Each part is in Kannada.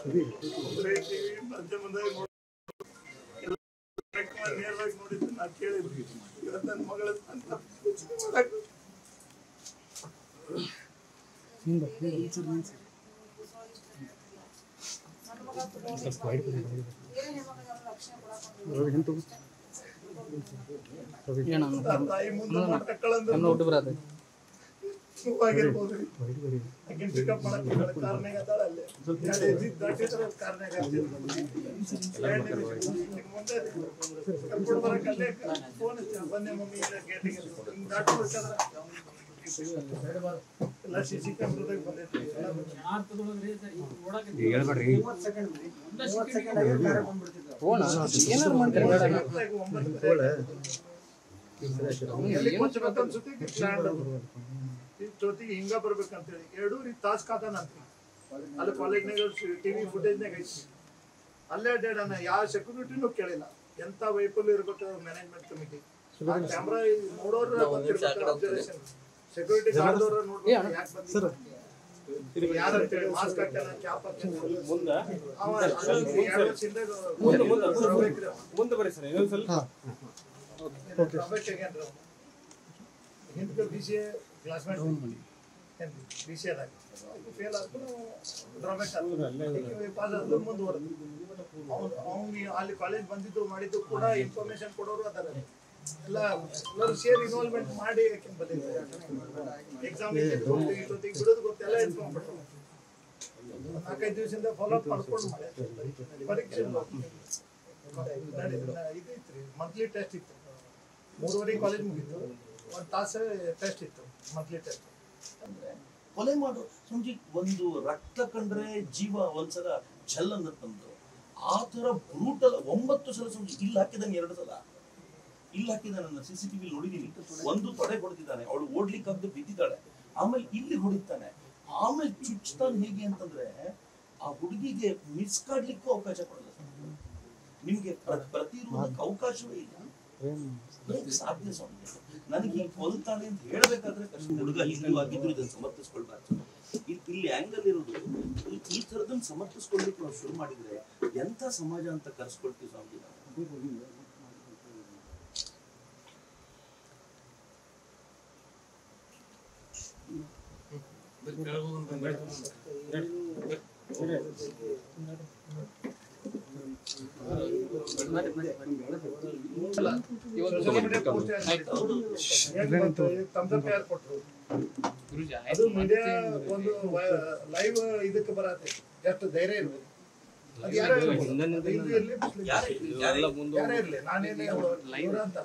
ಒಬ್ಬರೇ ಟಿವಿ ಮಾಧ್ಯಮದಾಗ ನೋಡಿ ಎಲ್ಲ ಕಾರ್ಯಕ್ರಮ ನೇರವಾಗಿ ನೋಡಿದ್ದು ನಾ ಕೇಳಿದ್ವಿ ಇವತ್ತು ನನ್ನ ಮಗಳ ಅಂತ ಆ ತಾಯಿ ಮುಂದೆ ಮಕ್ಕಳಂದ್ರೆ ನೋವಾಗಿರ್ಬೋದು ಆಕಿನ್ ಪಿಕಪ್ ಮಾಡಕ್ ಹೋಗಲ್ಲ, ಕಾರ್ನಾಗ ಅದಾಳ ಅಲ್ಲೇ. ಎರಡು ಹೆಜ್ಜೆ ದಾಟಿದ್ರೆ ಅಲ್ಲಿ ಕಾರ್ನಾಗ ಆಗ್ತಿದ್ರು. ಎರಡು ನಿಮಿಷ ಹಿಂಗ್ ಮುಂದೆ ಕರ್ಕೊಂಡ್ ಬರಕ್ ಅಲ್ಲೇ ಫೋನ್ ಹಚ್ಚಿ, ಬಂದೆ ಮಮ್ಮಿ ಇಲ್ಲ ಗೇಟಿಗೆ ಅಂತ. ಹಿಂಗ್ ದಾಟ್ಬೇಕಾದ್ರೆ ಎಲ್ಲ ಸಿ ಸಿ ಕ್ಯಾಮ್ರಾದಾಗ ಬಂದೈತಿ ಕರೆಕ್ಟಾಗಿ ಒಂಬತ್ತುವರೆ ಎಲ್ಲಿ ಕೂತ್ಬೇಕು ಅನ್ಸುತ್ತೆ ಸ್ಟ್ಯಾಂಡ್ ಜೊತೆಗೆ ಹಿಂಗ ಬರ್ಬೇಕಂತೇಳಿ ಎರಡೂವರೆ ತಾಸ್ ಕಾತಾನಂತ್ರಿ ಅಲ್ಲಿ ಕಾಲೇಜ್ನಾಗ ಟಿವಿ ಫುಟೇಜ್ನಾಗ ಐತಿ ಅಲ್ಲೇ ಅಡ್ಡಾಡಣ ಯಾವ ಸೆಕ್ಯೂರಿಟಿನೂ ಕೇಳಿಲ್ಲ ಎಂತ ವೈಫಲ್ಯ ಇರ್ಬೇಕು ಮ್ಯಾನೇಜ್ಮೆಂಟ್ ಕಮಿಟಿ ಕ್ಯಾಮ್ರಾ ನೋಡೋರು ಅಬ್ಸರ್ವೇಷನ್ ಸೆಕ್ಯೂರಿಟಿ ಗಾರ್ಡ್ದವ್ರ ನೋಡ್ಬೇಕು ಯಾಕೆ ಬಂದಿಲ್ಲ ಯಾರು ಅಂತೇಳಿ ಮಾಸ್ಕ್ ಹಾಕ್ಯಾನ ಕ್ಯಾಪ್ ಹಾಕ್ಯಾನ ಅವ ಅದ್ರಲ್ಲಿ ಎರಡು ವರ್ಷದಿಂದ ಬರ್ಬೇಕ್ರಿ ಅವ. ಮುಂದೆ ಬರ್ರಿ ಸರ್ ಇನ್ನೊಂದ್ ಸ್ವಲ್ಪ ಹಿಂದ್ಕ B C A classmate B C ಎದಾಗ ಫೇಲ್ ಆದ್ರೂ ಡ್ರಾಬ್ಯಾಕ್ ಪಾಸ್ ಆದ್ರೂ ಮುಂದುವರೆದು ಅವ್ನು ಅವ್ನಿಗೆ ಅಲ್ಲಿ ಕಾಲೇಜ್ ಬಂದಿದ್ದು ಮಾಡಿದ್ದು ಕೂಡ ಇನ್ಫಾರ್ಮೇಶನ್ ಕೊಡೋರು ಅದಾರ ಎಲ್ಲ ಎಲ್ಲರೂ ಸೇರಿ ಇನ್ವಾಲ್ವ್ಮೆಂಟ್ ಮಾಡಿ ಯಾಕೆ ಬಂದಿದ್ದಾರೆ ಎಕ್ಸಾಮ್ ಇಷ್ಟೊತ್ತಿಗೆ ಬಿಡೋದು ಗೊತ್ತೆಲ್ಲ ಇನ್ಫಾರ್ಮ್ ಕೊಟ್ಟರು ನಾಲ್ಕೈದು ದಿವಸದಿಂದ ಫಾಲೋ ಅಪ್ ಮಾಡ್ಕೊಂಡು ಮಾಡಿ ಪರೀಕ್ಷೆ ಇದೈತ್ರಿ ಮಂತ್ಲಿ ಟೆಸ್ಟ್ ಇತ್ತು ಮೂರುವರೆ ಕಾಲೇಜ್ ಮುಗೀತು ಒಂದು ತಾಸು ಟೆಸ್ಟ್ ಇತ್ತು ಮಂತ್ಲಿ ಟೆಸ್ಟ್ ಕೊಲೆ ಮಾಡೋ ಸಂಜೆ ಒಂದು ರಕ್ತ ಕಂಡ್ರೆ ಜೀವ ಒಂದ್ಸಲ ಛಲ್ ಅನ್ನತ್ತಂದು ಆ ತರ ಬ್ರೂಟಲ್ ಒಂಬತ್ತು ಸಲ ಸಂಜೆ ಇಲ್ಲಿ ಹಾಕಿದಾನೆ ಎರಡು ಸಲ ಇಲ್ಲಿ ಹಾಕಿದಾನೆ ನನ್ನ ಸಿ ಸಿ ಟಿವಿ ನೋಡಿದೀನಿ ಒಂದು ತೊಡೆ ಹೊಡೆದಿದ್ದಾನೆ ಅವಳು ಓಡ್ಲಿಕ್ಕಾಗದೆ ಬಿದ್ದಿದ್ದಾಳೆ ಆಮೇಲೆ ಇಲ್ಲಿ ಹೊಡಿತಾನೆ ಆಮೇಲೆ ಚುಚ್ತಾನೆ ಹೇಗೆ ಅಂತಂದ್ರೆ ಆ ಹುಡುಗಿಗೆ ಮಿಸ್ ಕಾಡ್ಲಿಕ್ಕೂ ಅವಕಾಶ ಕೊಡಲ್ಲ ನಿಮ್ಗೆ ಪ್ರ- ಪ್ರತಿರೋಧಕ್ಕೆ ಅವಕಾಶವೇ ಇಲ್ಲ ಹೇಗೆ ಸಾಧ್ಯ ಸ್ವಾಮಿ ನನಗೆ ಈಗ ಕೊಲ್ತಾನೆ ಅಂತ ಹೇಳ್ಬೇಕಾದ್ರೆ ಕಷ್ಟ ಹುಡುಗ ಹಿಂದೂ ಆಗಿದ್ರು ಇದನ್ನ ಸಮರ್ಥಿಸ್ಕೊಳ್ಬಾರ್ದು ಇಲ್ಲಿ ಇಲ್ಲಿ ಆಂಗಲ್ ಇರೋದು ಈ- ಈ ಥರದನ್ನ ಸಮರ್ಥಿಸ್ಕೊಳ್ಲಿಕ್ಕೆ ನಾವು ಶುರು ಮಾಡಿದ್ರೆ ಎಂಥ ಸಮಾಜ ಅಂತ ಕರ್ಸ್ಕೊಳ್ತೀವಿ ಸ್ವಾಮಿ ನಾವು ತಮ್ಸಪ್ ಯಾರು ಕೊಟ್ರು ಅದು ಮೀಡಿಯಾ ಒಂದು ಲೈವ್ ಇದಕ್ಕೆ ಬರತ್ತೆ ಎಷ್ಟು ಧೈರ್ಯ ಇರ್ಬೇಕು ಅದು ಯಾರೇ ಇರ್ಬೋದು. ಅದು ಹಿಂದೂ ಇರ್ಲಿ, ಮುಸ್ಲಿಂ ಯಾರೇ ಇರ್ಲಿ. ಇರ್ಲಿ, ಯಾರೇ ಇರ್ಲಿ. ಯಾರೇ ಇರ್ಲಿ ನಾನೇನೇ ಇವ್ರ ಅಂತ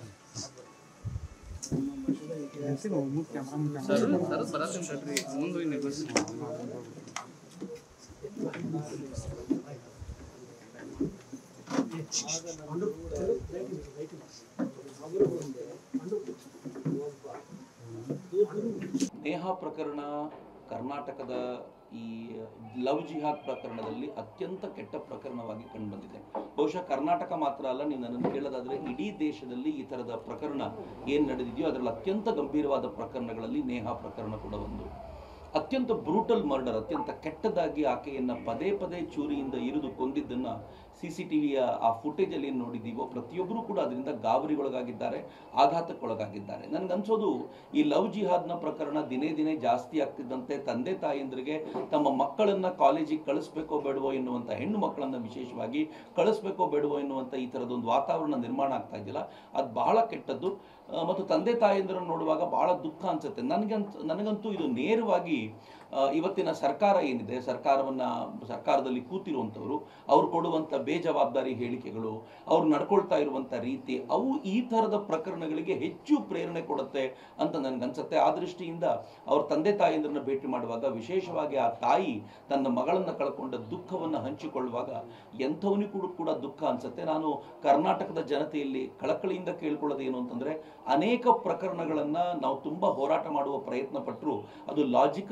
ನೇಹಾ ಪ್ರಕರಣ ಕರ್ನಾಟಕದ ಈ ಲವ್ ಜಿಹಾದ್ ಪ್ರಕರಣದಲ್ಲಿ ಅತ್ಯಂತ ಕೆಟ್ಟ ಪ್ರಕರಣವಾಗಿ ಕಂಡುಬಂದಿದೆ ಬಹುಶಃ ಕರ್ನಾಟಕ ಮಾತ್ರ ಅಲ್ಲ ನೀವು ನನ್ನನ್ನು ಕೇಳೋದಾದ್ರೆ ಇಡೀ ದೇಶದಲ್ಲಿ ಈ ಥರದ ಪ್ರಕರಣ ಏನು ನಡೆದಿದೆಯೋ ಅದರಲ್ಲಿ ಅತ್ಯಂತ ಗಂಭೀರವಾದ ಪ್ರಕರಣಗಳಲ್ಲಿ ನೇಹಾ ಪ್ರಕರಣ ಕೂಡ ಒಂದು ಅತ್ಯಂತ ಬ್ರೂಟಲ್ ಮರ್ಡರ್ ಅತ್ಯಂತ ಕೆಟ್ಟದಾಗಿ ಆಕೆಯನ್ನ ಪದೇ ಪದೇ ಚೂರಿಯಿಂದ ಇರಿದು ಕೊಂದಿದ್ದನ್ನ ಸಿ ಸಿ ಟಿವಿಯ ಆ ಫುಟೇಜಲ್ಲಿ ಏನು ನೋಡಿದ್ದೀವೋ ಪ್ರತಿಯೊಬ್ಬರೂ ಕೂಡ ಅದರಿಂದ ಗಾಬರಿಗೊಳಗಾಗಿದ್ದಾರೆ ಆಘಾತಕ್ಕೊಳಗಾಗಿದ್ದಾರೆ ನನಗನ್ಸೋದು ಈ ಲವ್ ಜಿಹಾದ್ನ ಪ್ರಕರಣ ದಿನೇ ದಿನೇ ಜಾಸ್ತಿ ಆಗ್ತಿದ್ದಂತೆ ತಂದೆ ತಾಯಂದ್ರಿಗೆ ತಮ್ಮ ಮಕ್ಕಳನ್ನ ಕಾಲೇಜಿಗೆ ಕಳಿಸ್ಬೇಕೋ ಬೇಡವೋ ಎನ್ನುವಂಥ ಹೆಣ್ಣು ಮಕ್ಕಳನ್ನ ವಿಶೇಷವಾಗಿ ಕಳಿಸ್ಬೇಕೋ ಬೇಡವೋ ಎನ್ನುವಂಥ ಈ ಥರದೊಂದು ವಾತಾವರಣ ನಿರ್ಮಾಣ ಆಗ್ತಾ ಇದೆಯಲ್ಲ ಅದು ಬಹಳ ಕೆಟ್ಟದ್ದು ಆ, ಮತ್ತು ತಂದೆ ತಾಯಂದಿರನ್ನು ನೋಡುವಾಗ ಬಹಳ ದುಃಖ ಅನ್ಸುತ್ತೆ ನನಗಂತ ನನಗಂತೂ ಇದು ನೇರವಾಗಿ ಆ, ಇವತ್ತಿನ ಸರ್ಕಾರ ಏನಿದೆ ಸರ್ಕಾರವನ್ನ ಸರ್ಕಾರದಲ್ಲಿ ಕೂತಿರುವಂಥವ್ರು ಅವ್ರು ಕೊಡುವಂಥ ಬೇಜವಾಬ್ದಾರಿ ಹೇಳಿಕೆಗಳು ಅವ್ರು ನಡ್ಕೊಳ್ತಾ ಇರುವಂಥ ರೀತಿ ಅವು ಈ ಥರದ ಪ್ರಕರಣಗಳಿಗೆ ಹೆಚ್ಚು ಪ್ರೇರಣೆ ಕೊಡುತ್ತೆ ಅಂತ ನನಗನ್ಸುತ್ತೆ ಆ ದೃಷ್ಟಿಯಿಂದ ಅವ್ರ ತಂದೆ ತಾಯಂದ್ರನ್ನ ಭೇಟಿ ಮಾಡುವಾಗ ವಿಶೇಷವಾಗಿ ಆ ತಾಯಿ ತನ್ನ ಮಗಳನ್ನ ಕಳ್ಕೊಂಡ ದುಃಖವನ್ನು ಹಂಚಿಕೊಳ್ಳುವಾಗ ಎಂಥವನಿಗೂ ಕೂಡ ಕೂಡ ದುಃಖ ಅನ್ಸುತ್ತೆ ನಾನು ಕರ್ನಾಟಕದ ಜನತೆಯಲ್ಲಿ ಕಳಕಳಿಯಿಂದ ಕೇಳ್ಕೊಳ್ಳೋದು ಏನು ಅಂತಂದ್ರೆ ಅನೇಕ ಪ್ರಕರಣಗಳನ್ನ ನಾವು ತುಂಬಾ ಹೋರಾಟ ಮಾಡುವ ಪ್ರಯತ್ನ ಪಟ್ಟರು ಅದು ಲಾಜಿಕಲ್ ಎಂಡಿಗೆ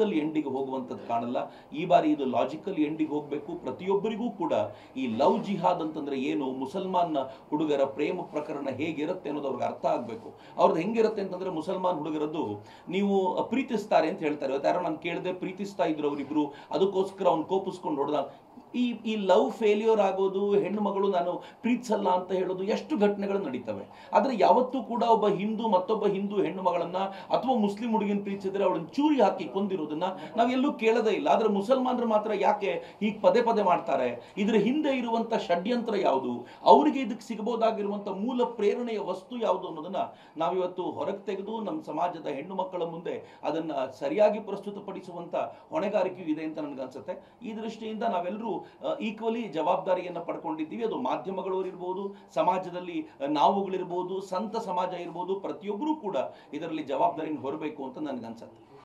ಎಂಡಿಗೆ ಹೋಗುವಂಥದ್ದು ಕಾಣಲ್ಲ ಈ ಬಾರಿ ಇದು ಲಾಜಿಕಲ್ ಎಂಡಿಗೆ ಹೋಗಬೇಕು ಪ್ರತಿಯೊಬ್ಬರಿಗೂ ಕೂಡ ಈ ಲವ್ ಜಿಹಾದ್ ಅಂತಂದ್ರೆ ಏನು ಮುಸಲ್ಮಾನ್ ಹುಡುಗರ ಪ್ರೇಮ ಪ್ರಕರಣ ಹೇಗಿರುತ್ತೆ ಅನ್ನೋದು ಅವ್ರಿಗೆ ಅರ್ಥ ಆಗಬೇಕು ಅವ್ರದ್ದು ಹೆಂಗಿರುತ್ತೆ ಅಂತಂದ್ರೆ ಮುಸಲ್ಮಾನ್ ಹುಡುಗರದ್ದು ನೀವು ಪ್ರೀತಿಸ್ತಾರೆ ಅಂತ ಹೇಳ್ತಾರೆ ಇವತ್ತು ಯಾರೋ ನಾನು ಕೇಳಿದೆ ಪ್ರೀತಿಸ್ತಾ ಇದ್ರು ಅವರಿಬ್ರು ಅದಕ್ಕೋಸ್ಕರ ಅವ್ನು ಕೋಪಿಸ್ಕೊಂಡು ಹೊಡೆದ ಈ ಈ ಲವ್ ಫೇಲ್ಯೂರ್ ಆಗೋದು ಹೆಣ್ಣು ಮಗಳು ನಾನು ಪ್ರೀತಿಸಲ್ಲ ಅಂತ ಹೇಳೋದು ಎಷ್ಟು ಘಟನೆಗಳು ನಡೀತವೆ ಆದ್ರೆ ಯಾವತ್ತೂ ಕೂಡ ಒಬ್ಬ ಹಿಂದೂ ಮತ್ತೊಬ್ಬ ಹಿಂದೂ ಹೆಣ್ಣು ಮಗಳನ್ನ ಅಥವಾ ಮುಸ್ಲಿಂ ಹುಡುಗಿನ ಪ್ರೀತಿಸಿದ್ರೆ ಅವಳನ್ನ ಚೂರಿ ಹಾಕಿ ಕೊಂದಿರೋದನ್ನ ನಾವೆಲ್ಲೂ ಕೇಳದೇ ಇಲ್ಲ ಆದ್ರೆ ಮುಸಲ್ಮಾನರು ಮಾತ್ರ ಯಾಕೆ ಹೀಗೆ ಪದೇ ಪದೇ ಮಾಡ್ತಾರೆ ಇದ್ರ ಹಿಂದೆ ಇರುವಂತ ಷಡ್ಯಂತ್ರ ಯಾವುದು ಅವರಿಗೆ ಇದಕ್ಕೆ ಸಿಗಬಹುದಾಗಿರುವಂತ ಮೂಲ ಪ್ರೇರಣೆಯ ವಸ್ತು ಯಾವುದು ಅನ್ನೋದನ್ನ ನಾವಿವತ್ತು ಹೊರಗೆ ತೆಗೆದು ನಮ್ಮ ಸಮಾಜದ ಹೆಣ್ಣು ಮಕ್ಕಳ ಮುಂದೆ ಅದನ್ನ ಸರಿಯಾಗಿ ಪ್ರಸ್ತುತಪಡಿಸುವಂತ ಹೊಣೆಗಾರಿಕೆಯೂ ಇದೆ ಅಂತ ನನಗನ್ಸುತ್ತೆ ಈ ದೃಷ್ಟಿಯಿಂದ ನಾವೆಲ್ಲರೂ ಈಕ್ವಲಿ ಜವಾಬ್ದಾರಿಯನ್ನ ಪಡ್ಕೊಂಡಿದ್ದೀವಿ ಅದು ಮಾಧ್ಯಮಗಳು ಇರ್ಬೋದು ಸಮಾಜದಲ್ಲಿ ಆ, ನಾವುಗಳಿರ್ಬೋದು ಸಂತ ಸಮಾಜ ಇರ್ಬೋದು ಪ್ರತಿಯೊಬ್ಬರೂ ಕೂಡ ಇದರಲ್ಲಿ ಜವಾಬ್ದಾರಿನ ಹೊರಬೇಕು ಅಂತ ನನಗನ್ಸುತ್ತೆ